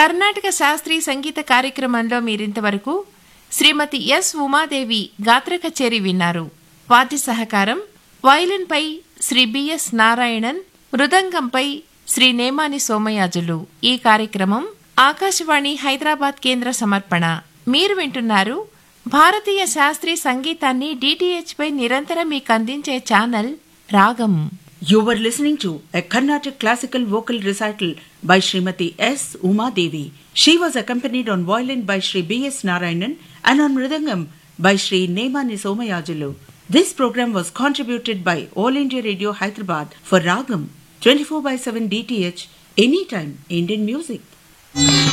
కర్ణాటక శాస్త్రీయ సంగీత కార్యక్రమంలో మీరింతవరకు శ్రీమతి ఎస్ ఉమాదేవి గాత్ర కచేరి విన్నారు వాద్య సహకారం వయలిన్పై శ్రీ బిఎస్ నారాయణన్ మృదంగంపై శ్రీ నేమాని సోమయాజులు ఈ కార్యక్రమం ఆకాశవాణి హైదరాబాద్ కేంద్ర సమర్పణ మీరు వింటున్నారు భారతీయ శాస్త్రీయ సంగీతాన్ని డిటిహెచ్ పై నిరంతరం మీకు అందించే ఛానల్ రాగం You were listening to a Carnatic classical vocal recital by Srimati S. Uma Devi. She was accompanied on violin by Sri B. S. Narayanan and on mridangam by Sri Nemani Somayajulu. This program was contributed by All India Radio Hyderabad for Ragam 24 by 7 DTH anytime Indian music.